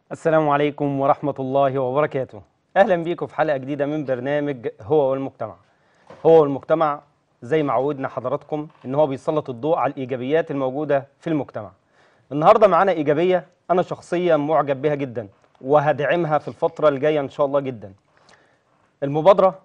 السلام عليكم ورحمة الله وبركاته أهلا بيكم في حلقة جديدة من برنامج هو والمجتمع هو والمجتمع زي ما عودنا حضراتكم إن هو بيسلط الضوء على الإيجابيات الموجودة في المجتمع النهاردة معانا إيجابية أنا شخصيا معجب بها جدا وهدعمها في الفترة الجاية إن شاء الله جدا المبادرة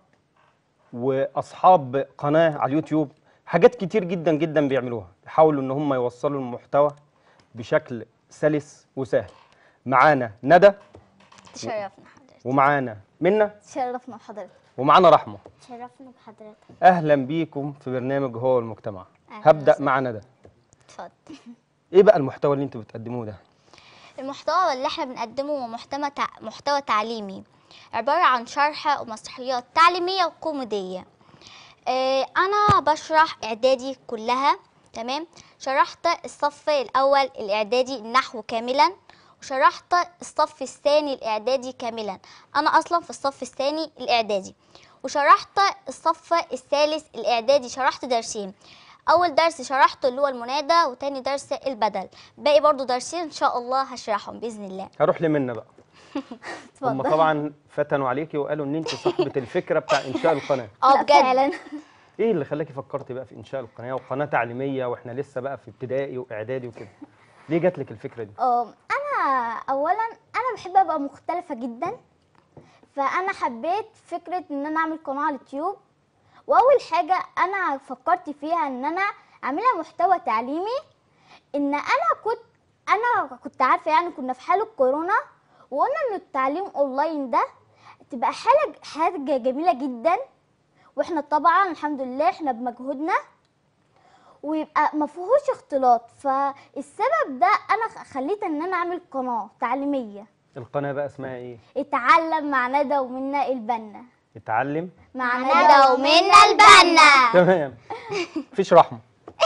وأصحاب قناة على اليوتيوب حاجات كتير جدا جدا بيعملوها يحاولوا إن هم يوصلوا المحتوى بشكل سلس وسهل معانا ندى تشرفنا حضرتك ومعانا منى تشرفنا بحضرتك ومعانا رحمة تشرفنا بحضرتك أهلا بيكم في برنامج هو المجتمع أهلا هبدأ وسهلا. مع ندى اتفضل إيه بقى المحتوى اللي أنتوا بتقدموه ده؟ المحتوى اللي احنا بنقدمه هو محتوى تع... محتوى تعليمي عبارة عن شرح ومسرحيات تعليمية وكوميدية اه أنا بشرح إعدادي كلها تمام شرحت الصف الأول الإعدادي النحو كاملا وشرحت الصف الثاني الإعدادي كاملا أنا أصلا في الصف الثاني الإعدادي وشرحت الصف الثالث الإعدادي شرحت درسين أول درس شرحته اللي هو المنادى وتاني درس البدل باقي برضو درسين إن شاء الله هشرحهم بإذن الله هروح لمنى بقى هم طبعا فتنوا عليكي وقالوا إن أنت صاحبة الفكرة بتاع إنشاء القناة اه بجد فعلا إيه اللي خلاكي فكرتي بقى في إنشاء القناة وقناة تعليمية وإحنا لسه بقى في ابتدائي وإعدادي وكده ليه جات لك الفكرة دي؟ اه انا اولا انا بحب ابقى مختلفه جدا فانا حبيت فكره ان انا اعمل قناه على اليوتيوب واول حاجه انا فكرت فيها ان انا اعملها محتوى تعليمي ان انا كنت انا كنت عارفه يعني كنا في حاله كورونا وقلنا ان التعليم اونلاين ده تبقى حاجه حاجه جميله جدا واحنا طبعا الحمد لله احنا بمجهودنا ويبقى ما فيهوش اختلاط فالسبب ده انا خليت ان انا اعمل قناه تعليميه القناة بقى اسمها إيه؟ اتعلم مع ندى ومنى البنا اتعلم مع ندى ومنى البنا تمام مفيش رحمة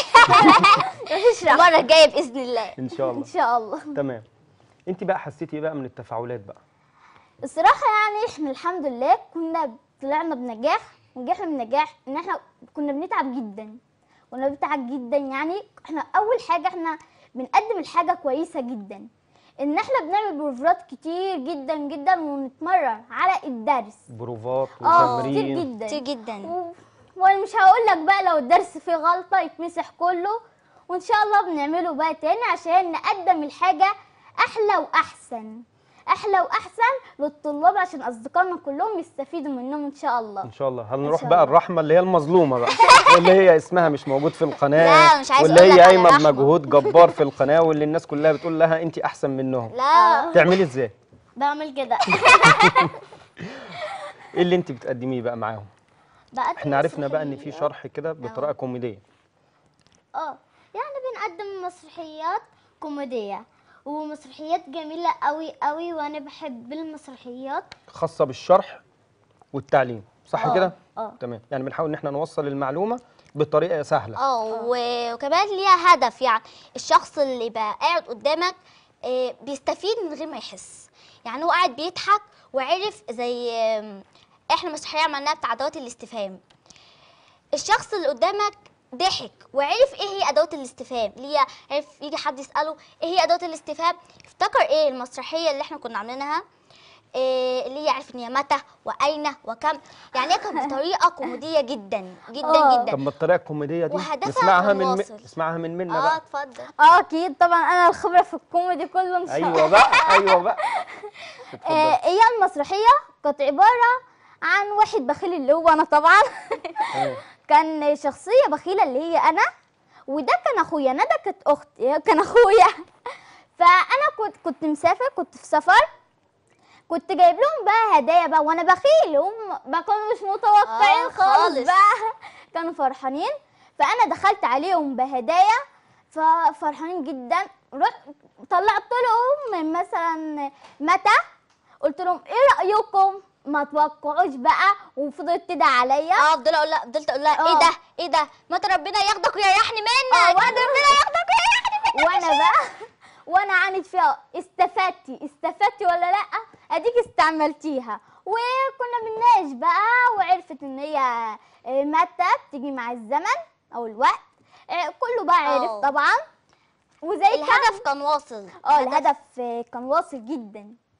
المرة الجاية بإذن الله إن شاء ان الله شاء الله تمام أنت بقى حسيتي إيه بقى من التفاعلات بقى؟ الصراحه يعني احنا الحمد لله كنا طلعنا بنجاح ونجحنا بنجاح ان احنا كنا بنتعب جدا كنا بنتعب جدا يعني احنا اول حاجه احنا بنقدم الحاجه كويسه جدا ان احنا بنعمل بروفات كتير جدا جدا ونتمرن على الدرس بروفات اه كتير وتمرين جدا كتير جدا و- وانا مش هقول لك بقى لو الدرس فيه غلطه يتمسح كله وان شاء الله بنعمله بقى تاني عشان نقدم الحاجه احلى واحسن احلى واحسن للطلاب عشان اصدقائنا كلهم يستفيدوا منهم ان شاء الله ان شاء الله هنروح شاء بقى الله. الرحمه اللي هي المظلومه بقى اللي هي اسمها مش موجود في القناه لا، مش عايزة واللي أقول لك هي على قايمه رحمة. بمجهود جبار في القناه واللي الناس كلها بتقول لها انت احسن منهم لا تعملي ازاي بعمل كده ايه اللي انت بتقدميه بقى معاهم بقدم احنا عرفنا بقى ان في مسرحيات. شرح كده بطريقه كوميديه اه يعني بنقدم مسرحيات كوميديه ومسرحيات جميله قوي قوي وانا بحب المسرحيات خاصه بالشرح والتعليم صح آه، كده آه. تمام يعني بنحاول ان احنا نوصل المعلومه بطريقه سهله اه و- وكمان ليها هدف يعني الشخص اللي يبقى قاعد قدامك آه، بيستفيد من غير ما يحس يعني هو قاعد بيضحك وعرف زي آم، احنا مسرحيه عملناها بتاع ادوات الاستفهام الشخص اللي قدامك ضحك وعرف ايه هي ادوات الاستفهام اللي هي عرف يجي حد يساله ايه هي ادوات الاستفهام افتكر ايه المسرحيه اللي احنا كنا عاملينها إيه اللي هي عرف ان هي متى واين وكم يعني هي كانت بطريقه كوميديه جدا جدا آه. جدا طب ما الطريقه الكوميديه دي وهدفها نسمعها من الواصل. نسمعها من منا اه بقى اتفضل اه اكيد طبعا انا الخبره في الكوميدي كله ان شاء الله ايوه بقى ايوه بقى اتفضلي. آه، هي المسرحية كانت عبارة عن واحد بخيل اللي هو أنا طبعا تمام. كان شخصية بخيلة اللي هي أنا وده كان أخويا ندى كانت أختي كان أخويا فأنا كنت كنت مسافر كنت في سفر كنت جايب لهم بقى هدايا بقى وانا بخيل هم ما كانوا مش متوقعين آه، خالص خالص. بقى كانوا فرحانين فانا دخلت عليهم بهدايا ففرحانين جدا رحت طلعت لهم من مثلا متى قلت لهم ايه رايكم ما توقعوش بقى وفضلت تدعي عليا اه فضلت اقول لها فضلت اقول لها ايه آه. ده ايه ده متى ربنا ياخدك ويريحني منك آه، متى وأنا- ربنا ياخدك ويريحني منك وانا بقى وانا عانت فيها استفدتي استفدتي ولا لا اديك استعملتيها وكنا بنناقش بقى وعرفت ان هي آه، متى بتيجي مع الزمن او الوقت آه، كله بقى عرف آه. طبعا وزي كان الهدف كان واصل اه الهدف آه، كان واصل جدا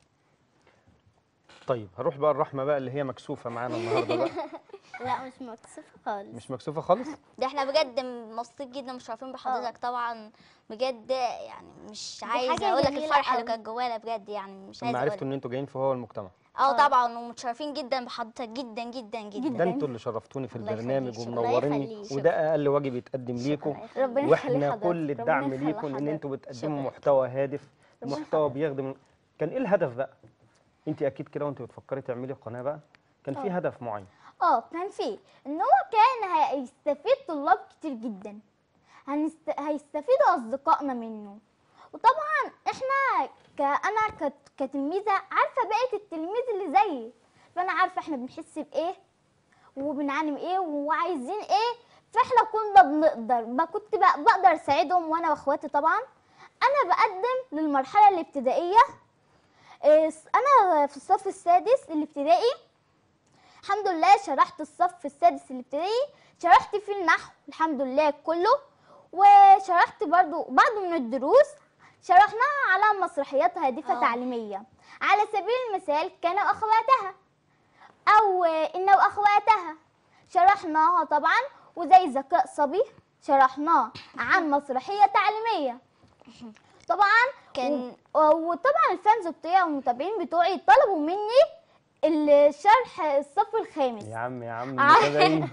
طيب هروح بقى الرحمه بقى اللي هي مكسوفه معانا النهارده بقى لا مش مكسوفة خالص مش مكسوفه خالص ده احنا بجد مبسوطين جدا مشرفين بحضرتك طبعا بجد يعني مش عايزه حاجة اقول لك جميلة الفرحه اللي أوي. كانت جوانا بجد يعني مش لما عايزه عرفتوا اقول ان انتوا جايين في هو المجتمع اه طبعا ومتشرفين جدا بحضرتك جدا جدا جدا ده انتوا اللي شرفتوني في الله البرنامج يخليك، الله ومنوريني يخليك. وده اقل واجب يتقدم ليكم ربنا يخلي واحنا حضرتك، كل ربنا الدعم يخلي ليكم ان حضرتك. انتوا بتقدموا محتوى هادف محتوى بيخدم كان ايه الهدف بقى انت اكيد كده وانت بتفكري تعملي قناه بقى كان في هدف معين اه كان فيه ان هو كان هيستفيد طلاب كتير جدا هنست... هيستفيدوا اصدقائنا منه وطبعا احنا ك... انا كت... كتلميذه عارفه بقيه التلميذ اللي زيي فانا عارفه احنا بنحس بايه وبنعاني من ايه وعايزين ايه فاحنا كنا بنقدر ما كنت بق- بقدر اساعدهم وانا واخواتي طبعا انا بقدم للمرحله الابتدائيه إيه، انا في الصف السادس الابتدائي الحمد لله شرحت الصف السادس الابتدائي شرحت فيه النحو الحمد لله كله وشرحت برضو بعض من الدروس شرحناها على مسرحيات هادفة آه. تعليمية على سبيل المثال كان أخواتها أو إن وأخواتها شرحناها طبعا وزي ذكاء صبي شرحناه عن مسرحية تعليمية طبعا كان- و- وطبعا الفانز بتوعي والمتابعين بتوعي طلبوا مني الشرح الصف الخامس يا عم يا عم ع- المتابعين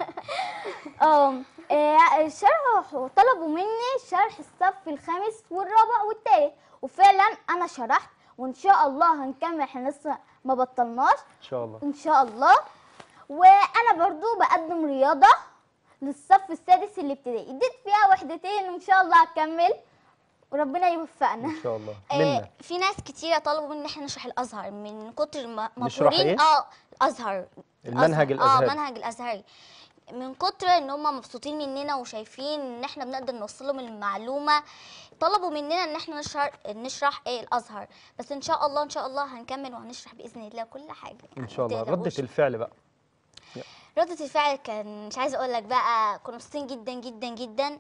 اه آه، شرح طلبوا مني شرح الصف الخامس والرابع والثالث وفعلا انا شرحت وان شاء الله هنكمل احنا لسه ما بطلناش ان شاء الله ان شاء الله وانا برضو بقدم رياضه للصف السادس الابتدائي اديت فيها وحدتين وان شاء الله هكمل وربنا يوفقنا ان شاء الله آه منا في ناس كتيرة طلبوا مني ان احنا نشرح الازهر من كتر ما نشرح مبهورين إيه؟ اه الازهر المنهج الأزهر. الأزهري. اه منهج الازهري من كتر ان هم مبسوطين مننا وشايفين ان احنا بنقدر نوصل لهم المعلومه طلبوا مننا ان احنا نشرح نشرح ايه الازهر بس ان شاء الله ان شاء الله هنكمل وهنشرح باذن الله كل حاجه ان يعني شاء الله متقلقوش. ردة الفعل بقى ردة الفعل كان مش عايزه اقول لك بقى كنا مبسوطين جدا جدا جدا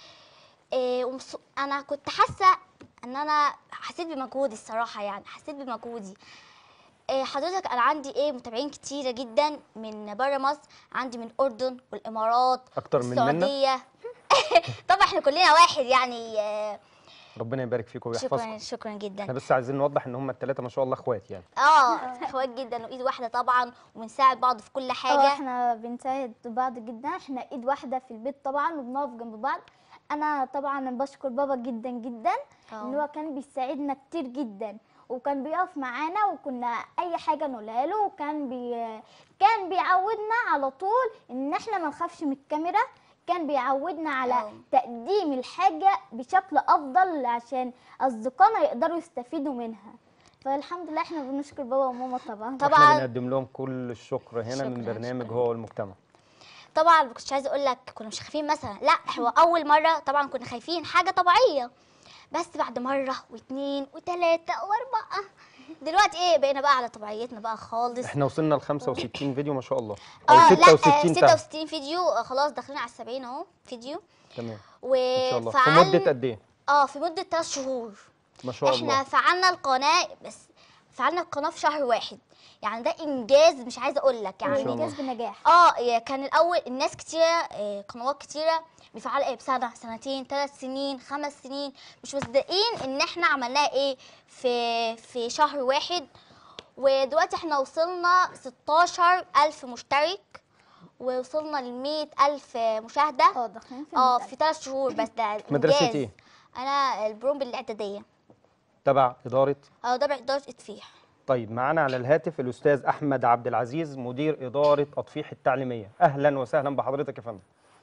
إيه ومبسو... انا كنت حاسه ان انا حسيت بمجهودي الصراحه يعني حسيت بمجهودي إيه حضرتك انا عندي ايه متابعين كتيره جدا من بره مصر عندي من الاردن والامارات أكتر من منا؟ السعوديه طبعا احنا كلنا واحد يعني آه، ربنا يبارك فيكم شكرا ويحفظكم شكرا احنا جدا بس عايزين نوضح ان هم الثلاثه ما شاء الله اخوات يعني اه اخوات جدا وايد واحده طبعا وبنساعد بعض في كل اه حاجه احنا بنساعد بعض جدا احنا ايد واحده في البيت طبعا وبنقف جنب بعض انا طبعا بشكر بابا جدا جدا ان اه. هو كان بيساعدنا كتير جدا وكان بيقف معانا وكنا اي حاجه نقولها له وكان بي كان بيعودنا على طول ان احنا ما نخافش من الكاميرا كان بيعودنا على اه. تقديم الحاجه بشكل افضل عشان اصدقائنا يقدروا يستفيدوا منها فالحمد لله احنا بنشكر بابا وماما طبعا طبعا احنا بنقدم لهم كل الشكر هنا من شكراً، برنامج شكراً. هو والمجتمع طبعا ما كنتش عايزه اقول لك كنا مش خايفين مثلا لا هو اول مره طبعا كنا خايفين حاجه طبيعيه بس بعد مره واثنين وثلاثه واربعه دلوقتي ايه بقينا بقى على طبيعيتنا بقى خالص احنا وصلنا ل 65 فيديو ما شاء الله او اه لا 66 آه تم 66 فيديو آه خلاص داخلين على 70 اهو فيديو تمام و ان شاء الله في مده قد ايه اه في مده 3 شهور ما شاء احنا الله فعلنا القناه بس فعلنا القناه في شهر واحد يعني ده انجاز مش عايزه اقول لك شاء يعني الله. وانجاز بنجاح اه يا كان الاول الناس كتيره آه، قنوات كتيره بيفعلوا ايه بسنه سنتين ثلاث سنين خمس سنين مش مصدقين ان احنا عملناها ايه في في شهر واحد ودلوقتي احنا وصلنا 16 الف مشترك ووصلنا ل 100 الف مشاهده اه داخلين في اه المدرسة. في ثلاث شهور بس ده مدرسة إنجاز. إيه؟ انا البروم بالاعداديه تبع اداره اه ده اداره اطفيح طيب معانا على الهاتف الاستاذ احمد عبد العزيز مدير اداره اطفيح التعليميه اهلا وسهلا بحضرتك يا فندم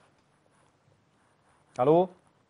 الو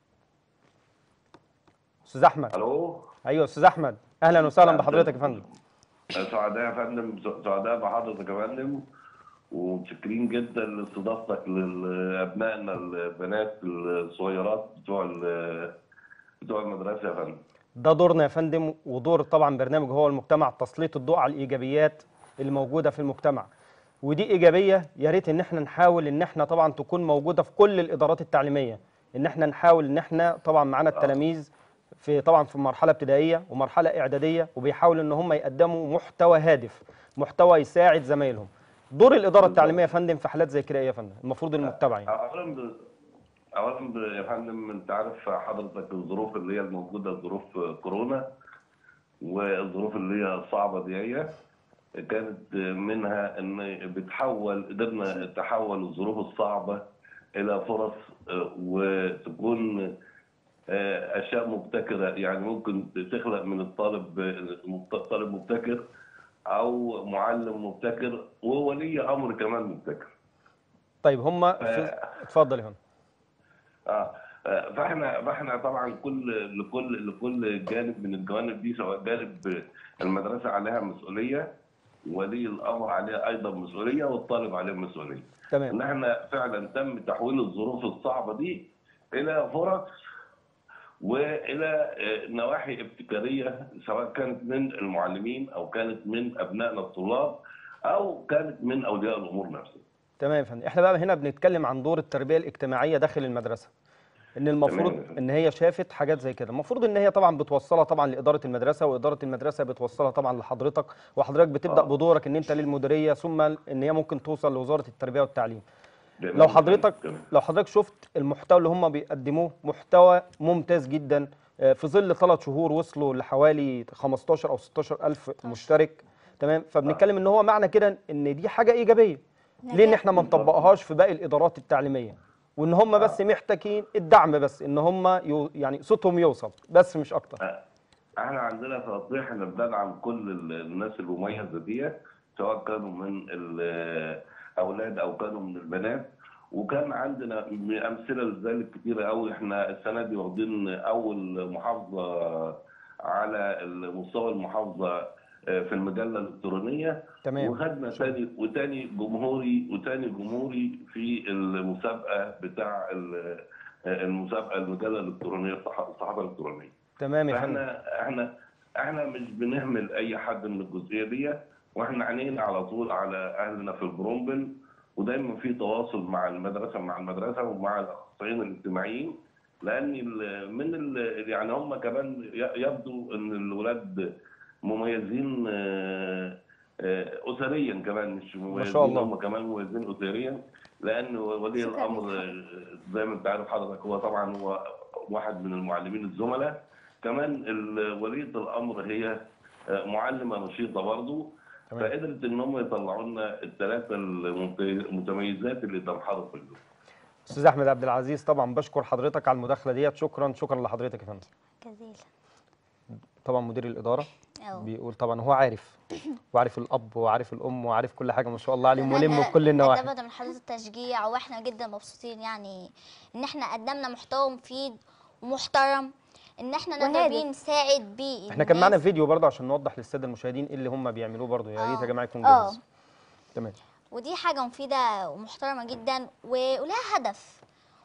استاذ احمد الو ايوه استاذ احمد اهلا وسهلا بحضرتك يا فندم سعداء يا فندم سعداء بحضرتك يا فندم ومتشكرين جدا لاستضافتك لابنائنا البنات الصغيرات بتوع ال- بتوع المدرسه يا فندم ده دورنا يا فندم ودور طبعا برنامج هو المجتمع تسليط الضوء على الايجابيات اللي موجوده في المجتمع ودي ايجابيه يا ريت ان احنا نحاول ان احنا طبعا تكون موجوده في كل الادارات التعليميه ان احنا نحاول ان احنا طبعا معانا التلاميذ في طبعا في مرحله ابتدائيه ومرحله اعداديه وبيحاولوا ان هم يقدموا محتوى هادف محتوى يساعد زمايلهم دور الاداره التعليميه يا فندم في حالات زي كده ايه يا فندم المفروض المتبع يعني اولا ب- اولا ب- يا فندم انت عارف حضرتك الظروف اللي هي الموجوده ظروف كورونا والظروف اللي هي الصعبه دي هي كانت منها ان بتحول قدرنا تحول الظروف الصعبه الى فرص آه، وتكون آه، اشياء مبتكره يعني ممكن تخلق من الطالب آه، طالب مبتكر او معلم مبتكر وولي امر كمان مبتكر طيب هم في... اتفضل يا فندم اه آه، فاحنا فاحنا طبعا كل لكل لكل جانب من الجوانب دي سواء جانب المدرسه عليها مسؤوليه ولي الامر عليه ايضا مسؤوليه والطالب عليه مسؤوليه. تمام ان احنا فعلا تم تحويل الظروف الصعبه دي الى فرص والى آه، نواحي ابتكاريه سواء كانت من المعلمين او كانت من ابنائنا الطلاب او كانت من اولياء الامور نفسهم. تمام يا فندم احنا بقى هنا بنتكلم عن دور التربيه الاجتماعيه داخل المدرسه ان المفروض تمام. ان هي شافت حاجات زي كده المفروض ان هي طبعا بتوصلها طبعا لاداره المدرسه واداره المدرسه بتوصلها طبعا لحضرتك وحضرتك بتبدا آه. بدورك ان انت للمديريه ثم ان هي ممكن توصل لوزاره التربيه والتعليم جميل. لو حضرتك تمام. لو حضرتك شفت المحتوى اللي هم بيقدموه محتوى ممتاز جدا آه، في ظل ثلاث شهور وصلوا لحوالي 15 او 16 الف مشترك تمام فبنتكلم ان هو معنى كده ان دي حاجه ايجابيه ليه ان احنا ما نطبقهاش في باقي الادارات التعليميه وان هم بس محتاجين الدعم بس ان هم يو يعني صوتهم يوصل بس مش اكتر احنا عندنا في تطبيق احنا بندعم كل ال- الناس المميزه دي سواء كانوا من الاولاد او كانوا من البنات وكان عندنا م- امثله لذلك كتيره قوي احنا السنه دي واخدين اول محافظه على مستوى المحافظه آه، في المجله الالكترونيه تمام وخدنا تاني وتاني جمهوري وتاني جمهوري في المسابقه بتاع ال- المسابقه المجله الالكترونيه الصح- الصحافه الالكترونيه تمام يا فندم فاحنا احنا احنا مش بنهمل اي حد من الجزئيه دي واحنا عينينا على طول على اهلنا في البرومبل ودايما في تواصل مع المدرسه مع المدرسه ومع الاخصائيين الاجتماعيين لان ال- من ال- يعني هم كمان ي- يبدو ان الولاد مميزين آه، آه، اسريا كمان مش مميزين شاء الله. هم كمان مميزين اسريا لان ولي شكراً الامر آه، زي ما انت عارف حضرتك هو طبعا هو واحد من المعلمين الزملاء كمان ال- ولية الامر هي آه، معلمه نشيطه برضه تمام. فقدرت ان هم يطلعوا لنا الثلاثه المت- المتميزات اللي تنحرف في الجو. استاذ احمد عبد العزيز طبعا بشكر حضرتك على المداخله ديت شكرا شكرا لحضرتك يا فندم جزيلا طبعا مدير الاداره أو. بيقول طبعا هو عارف وعارف الاب وعارف الام وعارف كل حاجه ما شاء الله عليه ملم بكل النواحي ده من حضرتك التشجيع واحنا جدا مبسوطين يعني ان احنا قدمنا محتوى مفيد ومحترم ان احنا نقدر وهادف. بيه نساعد بيه احنا كان معانا الناس. فيديو برضه عشان نوضح للساده المشاهدين ايه اللي هم بيعملوه برضه يا ريت يا آه. جماعه يكون آه. جاهز تمام ودي حاجة مفيدة ومحترمة جدا و- ولها هدف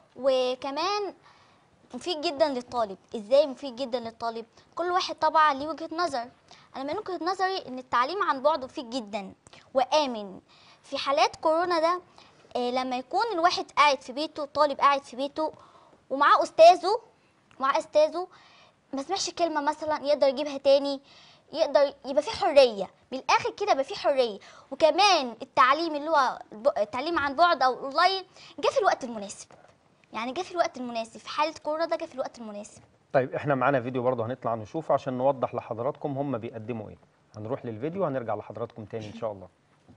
وكمان مفيد جدا للطالب ازاي مفيد جدا للطالب كل واحد طبعا ليه وجهة نظر انا من وجهة نظري ان التعليم عن بعد مفيد جدا وامن في حالات كورونا ده آه، لما يكون الواحد قاعد في بيته طالب قاعد في بيته ومعاه استاذه مع استاذه ما سمعش كلمه مثلا يقدر يجيبها تاني يقدر يبقى فيه حريه بالاخر كده يبقى فيه حريه وكمان التعليم اللي هو الب- التعليم عن بعد او اونلاين جه في الوقت المناسب يعني جه في الوقت المناسب في حاله كورونا ده جه في الوقت المناسب طيب احنا معانا فيديو برضه هنطلع نشوفه عشان نوضح لحضراتكم هم بيقدموا ايه هنروح للفيديو وهنرجع لحضراتكم تاني ان شاء الله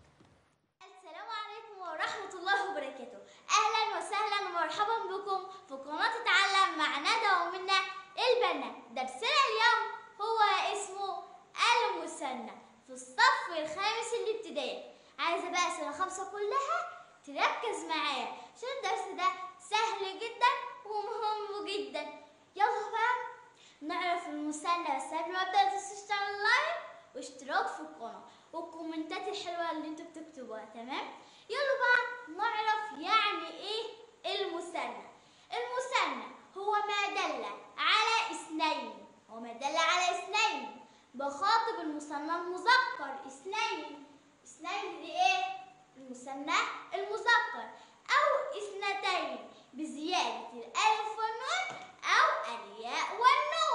السلام عليكم ورحمة الله وبركاته أهلا وسهلا ومرحبا بكم في قناة اتعلم مع ندى ومنى البنات درسنا اليوم هو اسمه المثنى في الصف الخامس الابتدائي عايزة بقى سنة خمسة كلها تركز معايا عشان الدرس ده سهل جدا ومهم جدا يلا بقى نعرف المثنى بس قبل ما ابدا متنسوش تعملوا لايك واشتراك في القناه والكومنتات الحلوه اللي انتوا بتكتبوها تمام يلا بقى نعرف يعني ايه المثنى المثنى هو ما دل على اثنين هو ما دل على اثنين بخاطب المثنى المذكر اثنين اثنين دي ايه المثنى المذكر او اثنتين بزياده الالف والنون او الياء والنون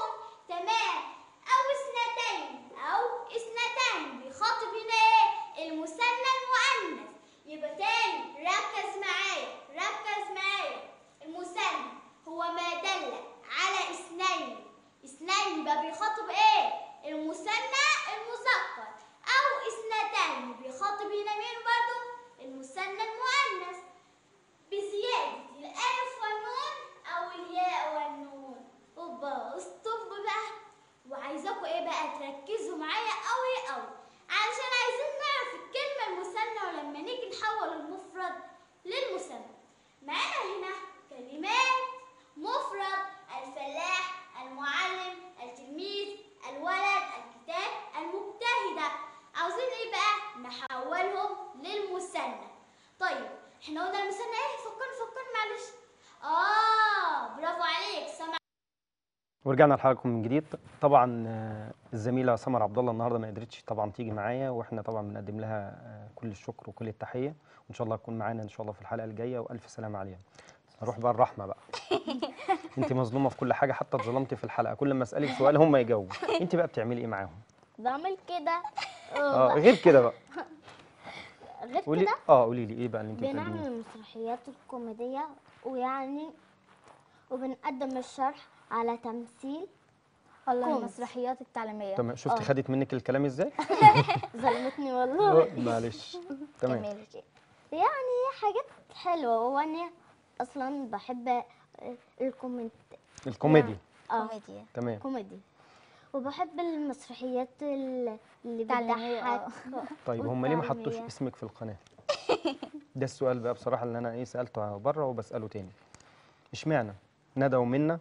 تمام أو اثنتين أو اثنتان بيخاطب هنا إيه المثنى المؤنث يبقى تاني ركز معايا ركز معايا المثنى هو ما دل على اثنين اثنين يبقى بيخاطب ايه المثنى المذكر او اثنتان بيخاطب هنا مين برضو المثنى المؤنث بزيادة الألف والنون أو الياء والنون اوبا استوب بقى وعايزاكوا ايه بقى تركزوا معايا قوي قوي علشان عايزين نعرف الكلمة المثنى ولما نيجي نحول المفرد للمثنى معانا هنا كلمات مفرد الفلاح المعلم التلميذ الولد الكتاب المجتهدة عاوزين ايه بقى نحولهم للمثنى طيب احنا قلنا المثنى ايه فكرني فكرني معلش اه برافو عليك سمع ورجعنا لحلقكم من جديد طبعا آه، الزميله سمر عبد الله النهارده ما قدرتش طبعا تيجي معايا واحنا طبعا بنقدم لها آه، كل الشكر وكل التحيه وان شاء الله تكون معانا ان شاء الله في الحلقه الجايه والف سلامه عليها نروح بقى الرحمه بقى انت مظلومه في كل حاجه حتى اتظلمتي في الحلقه كل ما اسالك سؤال هم يجاوبوا انت بقى بتعملي ايه معاهم بعمل كده اه غير كده بقى غير قولي كده اه قولي لي ايه بقى اللي انت بتعمليه بنعمل المسرحيات الكوميدية ويعني وبنقدم الشرح على تمثيل والله كوميدي. المسرحيات التعليمية تمام شفتي آه. خدت منك الكلام ازاي ظلمتني والله آه، معلش تمام كملي كده يعني حاجات حلوة وانا اصلا بحب الكومنت الكوميديا اه كوميديا تمام كوميدي وبحب المسرحيات ال- اللي التعليمية، بتضحك طيب هم ليه ما حطوش والتعليمية. اسمك في القناه ده السؤال بقى بصراحه اللي انا ايه سالته بره وبساله تاني اشمعنى ندى ومنى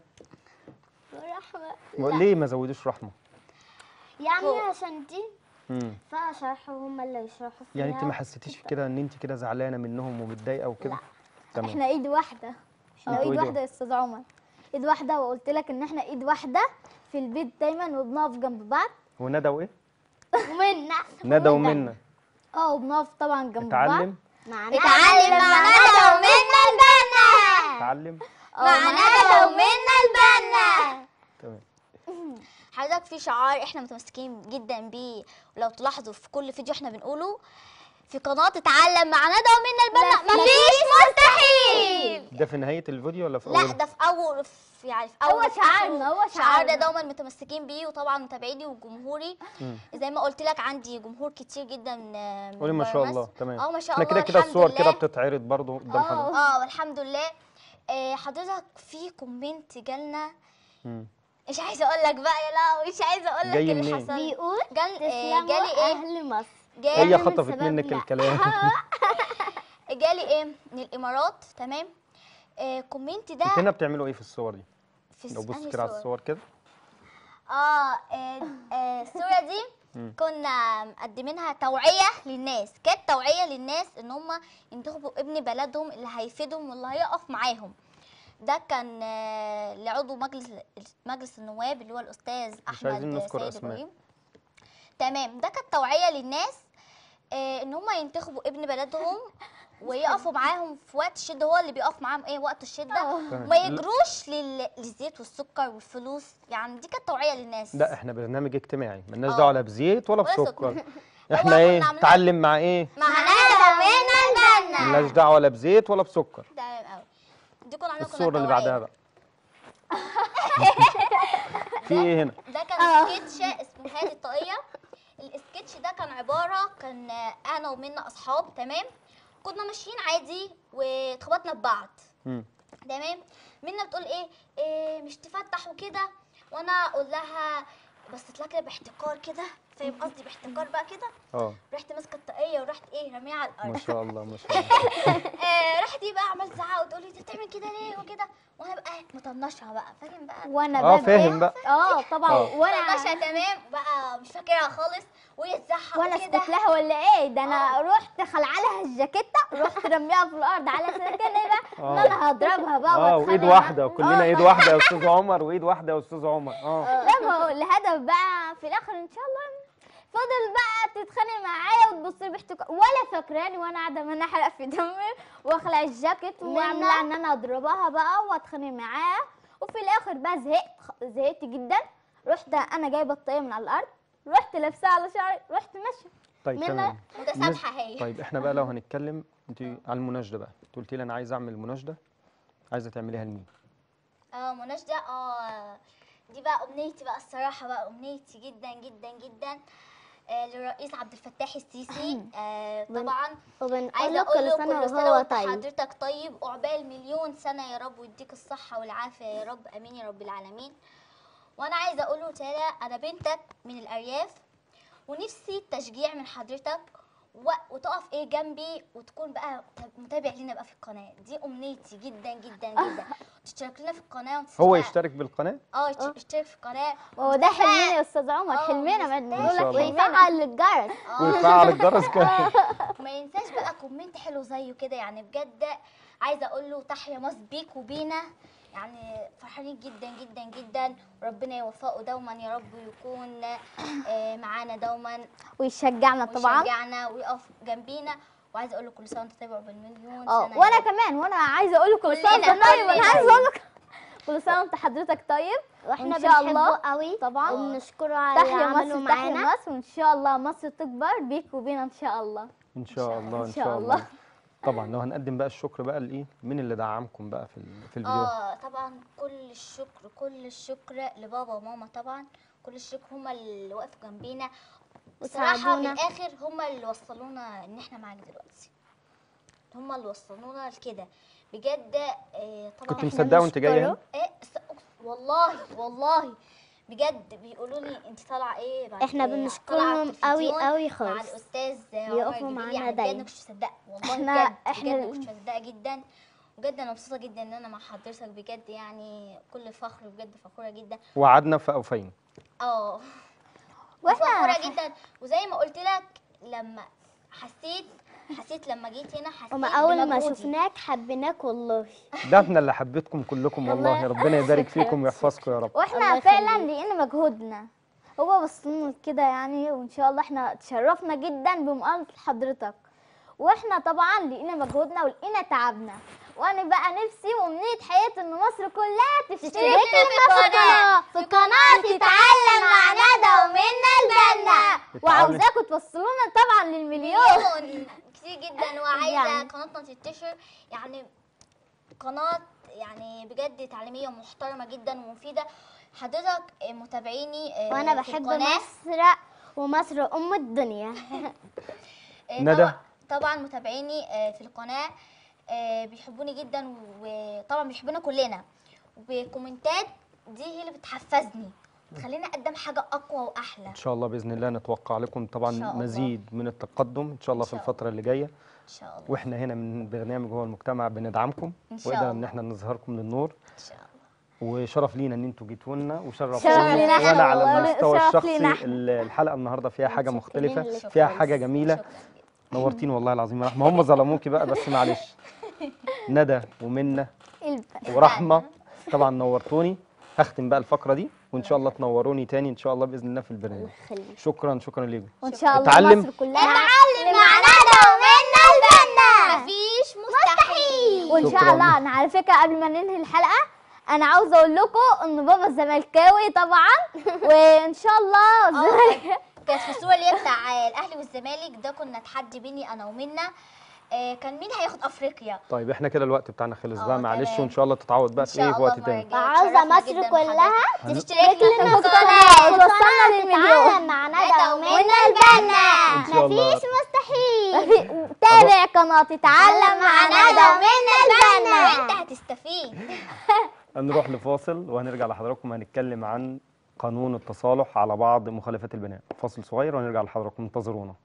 ورحمة ليه ما زودوش رحمه يعني هو- عشان دي امم فيها شرح وهم اللي يشرحوا فيها يعني انت ما حسيتيش في كده ان انت كده زعلانه منهم ومتضايقه وكده لا. تمام احنا ايد واحدة احنا انتوا ايد ايد واحدة يا استاذ عمر ايد واحدة وقلت لك ان احنا ايد واحدة في البيت دايما وبنقف جنب بعض وندى وايه ومنا ندى ومنى اه وبنقف طبعا جنب بعض اتعلم معنا اتعلم معنا ومنا البنا اتعلم معنا ومنا البنا تمام حضرتك في شعار احنا متمسكين جدا بيه ولو تلاحظوا في كل فيديو احنا بنقوله في قناة اتعلم مع ندى ومنا البنا مفيش مستحيل ده في نهايه الفيديو ولا في لا اوله ده في اول في يعني في هو اول في شعارنا، آخره. هو شعار ده شعارنا. دوما متمسكين بيه وطبعا متابعيني وجمهوري مم. زي ما قلت لك عندي جمهور كتير جدا من من قولي ما برا شاء مصر. الله تمام اه ما شاء احنا الله كده كده الحمد الصور كده لله. بتتعرض برضو قدام حضرتك اه والحمد لله آه حضرتك في كومنت جالنا مم. مش عايزه اقول لك بقى يا لا مش عايزه اقول لك جاي اللي منين؟ حصل بيقول جال آه تسلموا جالي ايه اهل مصر جالي هي من خطفت سبب منك لا. الكلام جالي ايه من الامارات تمام آه كومنت ده انت هنا بتعملوا ايه في الصور دي في لو س- بص أنهي كده على صور؟ الصور كده اه آه، آه، الصورة دي مم. كنا مقدمينها توعية للناس كانت توعية للناس ان هم ينتخبوا ابن بلدهم اللي هيفيدهم واللي هيقف معاهم ده كان آه، لعضو مجلس مجلس النواب اللي هو الاستاذ مش عايزين احمد نذكر سيد أسماء. ابراهيم تمام ده كانت توعية للناس آه، ان هم ينتخبوا ابن بلدهم ويقفوا معاهم في وقت الشده هو اللي بيقف معاهم ايه وقت الشده تمام. وما يجروش لل- للزيت والسكر والفلوس يعني دي كانت توعيه للناس لا احنا برنامج اجتماعي مالناش اه. دعوه لا بزيت ولا ولا بسكر سكر. احنا هو ايه كنا عاملين- نتعلم مع ايه مع ندى ومنى البنا مالناش دعوه لا بزيت ولا بسكر تمام قوي دي كنا عاملين الصوره اللي بعدها بقى في ايه هنا ده كان سكتش اسمه هادي الطاقية السكتش ده كان عبارة كان أنا ومنى أصحاب تمام كنا ماشيين عادي واتخبطنا ببعض مم. تمام منى بتقول إيه, إيه مش تفتح وكده وأنا أقول لها بس تطلع كده باحتكار كده فاهم قصدي باحتكار بقى كده اه رحت ماسكة الطاقية ورحت إيه رميها على الأرض ما شاء الله ما شاء الله آه رحت بقى عملت زعق وتقول لي انت بتعمل كده ليه وكده وانا بقى مطنشها بقى فاهم بقى وانا اه ببقى- فاهم بقى اه طبعا اه. وانا مطنشها تمام بقى مش فاكرها خالص وهي تزعق وانا وكده اسكت لها ولا ايه ده انا رحت خلع لها الجاكيته رحت رميها في الارض على اساس كده ايه بقى ان اه. انا هضربها بقى اه وايد واتخانق واحده معاها. وكلنا اه، ايد واحده يا استاذ عمر وايد واحده يا استاذ عمر اه لا ما هو الهدف بقى في الاخر ان شاء الله فضل بقى تتخانق معايا وتبص لي باحتكار ولا فاكراني وانا قاعده من احرق في دمي واخلع الجاكيت وعامله ان انا اضربها بقى واتخانق معاها وفي الاخر بقى زهقت خ- زهقت جدا رحت انا جايبه الطاقيه من على الارض رحت لابساها على شعري رحت ماشيه طيب منى تمام متسامحه هي طيب احنا بقى لو هنتكلم انت على المناشده بقى انت قلت لي انا عايز اعمل مناشده عايزه تعمليها لمين اه مناشدة اه دي بقى امنيتي بقى الصراحة بقى امنيتي جدا جدا جدا آه للرئيس عبد الفتاح السيسي آه بن- طبعا وبنقول عايزة له اقول له كل سنة كل سنة وهو وانت طيب حضرتك طيب وعقبال مليون سنة يا رب ويديك الصحة والعافية يا رب امين يا رب العالمين وانا عايزة اقول له تعالى انا بنتك من الارياف ونفسي تشجيع من حضرتك و... وتقف ايه جنبي وتكون بقى متابع لينا بقى في القناة دي امنيتي جدا جدا جدا تشترك لنا في القناة وتشترك هو يشترك بالقناه اه يشت- اشترك في القناة هو ده حلمنا يا استاذ عمر آه، حلمنا ما ما بنقول شاء لك الله. حلمنا ويفعل الجرس ويفعل الجرس كمان ما ينساش بقى كومنت حلو زيه كده يعني بجد عايزه اقول له تحيا مصر بيك وبينا يعني فرحانين جدا جدا جدا وربنا يوفقه دوما يا رب ويكون آه، معانا دوما ويشجعنا طبعا ويشجعنا ويقف جنبينا وعايزه اقول له كل سنه وانت طيب بالمليون اه سنه وانا يا رب. كمان وانا عايزه اقول له كل سنه وانت كلنا- طيب انا كلنا. عايزه اقول لك كل سنه وانت حضرتك طيب واحنا وإن شاء الله بنحبه قوي طبعا وبنشكره على اللي تحيا عمله مصر تحيا معانا مصر وان شاء الله مصر تكبر بيك وبينا ان شاء الله ان شاء الله ان شاء شاء الله. الله طبعا لو هنقدم بقى الشكر بقى لايه مين اللي دعمكم بقى في ال- في الفيديو اه طبعا كل الشكر كل الشكر لبابا وماما طبعا كل الشكر هما اللي وقفوا جنبينا بصراحة في وساعدونا. الآخر هما اللي وصلونا إن إحنا معاك دلوقتي هما اللي وصلونا لكده بجد آه طبعا كنت إحنا مصدقه وانت جايه هنا إيه س- والله والله بجد بيقولوا لي انت طالعه ايه بعد احنا طالعة بنشكرهم قوي التلفزيون قوي مع خالص الاستاذ بيقفوا عمر الجبيلي معانا يعني بجد دايما. ما كنتش مصدقه والله إحنا- بجد إحنا- بجد ما كنتش مصدقه جدا بجد انا مبسوطه جدا ان انا مع حضرتك بجد يعني كل فخر بجد فخوره جدا وعدنا فاوفينا اه واحنا فخوره جدا وزي ما قلت لك لما حسيت حسيت لما جيت هنا حسيت وما اول ما بمجهودي. شفناك حبيناك والله ده احنا اللي حبيتكم كلكم والله ربنا يبارك فيكم ويحفظكم يا رب واحنا الله فعلا يخليك. لقينا مجهودنا هو بصلنا كده يعني وان شاء الله احنا تشرفنا جدا بمقابله حضرتك واحنا طبعا لقينا مجهودنا ولقينا تعبنا وانا بقى نفسي وامنيه حياتي ان مصر كلها تشترك لنا في القناة. في قناه تتعلم مع ندى ومنا البنا تتعلم. وعاوزاكم توصلونا طبعا للمليون مليون كتير جدا وعايزه يعني. قناتنا تنتشر يعني قناه يعني بجد تعليميه ومحترمه جدا ومفيده حضرتك متابعيني آه، وانا في بحب القناة. مصر ومصر ام الدنيا آه، ندى. طبعا- طبعا متابعيني آه، في القناه آه، بيحبوني جدا وطبعا بيحبونا كلنا وبكومنتات دي هي اللي بتحفزني تخليني اقدم حاجه اقوى واحلى ان شاء الله باذن الله نتوقع لكم طبعا إن شاء الله. مزيد من التقدم ان شاء الله إن في شاء الفتره اللي جايه ان شاء الله واحنا هنا من برنامج هو المجتمع بندعمكم إن شاء وقدرنا الله. ان احنا نظهركم للنور ان شاء الله وشرف لينا ان انتوا جيتوا لنا شرف وشرفتوني لينا إحنا وانا على والله، المستوى شرف الشخصي لينا إحنا. ال- الحلقه النهارده فيها حاجه متشكرين مختلفه لك فيها خالص. حاجه جميله شكراً. نورتين والله العظيم يا رحمه هم ظلموكي بقى بس معلش ندى ومنى ورحمه طبعا نورتوني هختم بقى الفقره دي وان شاء الله تنوروني تاني ان شاء الله باذن الله في البرنامج يخليك. شكرا شكرا ليكم وان شاء الله اتعلم. مصر كلها اتعلم مع ندى ومنا البنا مفيش مستحيل وان شاء شكراً. الله انا على فكره قبل ما ننهي الحلقه انا عاوزه اقول لكم ان بابا زملكاوي طبعا وان شاء الله الزمالك كانت في الصوره اللي هي بتاع الاهلي والزمالك ده كنا تحدي بيني انا ومنى آه، كان مين هياخد افريقيا طيب احنا كده الوقت بتاعنا خلص اه، بقى معلش تمام. وان شاء الله تتعوض بقى ان في ايه شاء في الله وقت المره تاني الجايه وعاوزة اتشرفنا مصر جداً كلها بحضرتك. تشترك لنا في القناه القناه وتوصلنا للمليون تعالى مع ندى ندى ومنى ومنى البنا ان شاء الله مفيش مستحيل تابع قناه تتعلم مع ندى ومنى البنا وانت هتستفيد هنروح لفاصل وهنرجع لحضراتكم هنتكلم عن قانون التصالح على بعض مخالفات البناء فاصل صغير وهنرجع لحضراتكم انتظرونا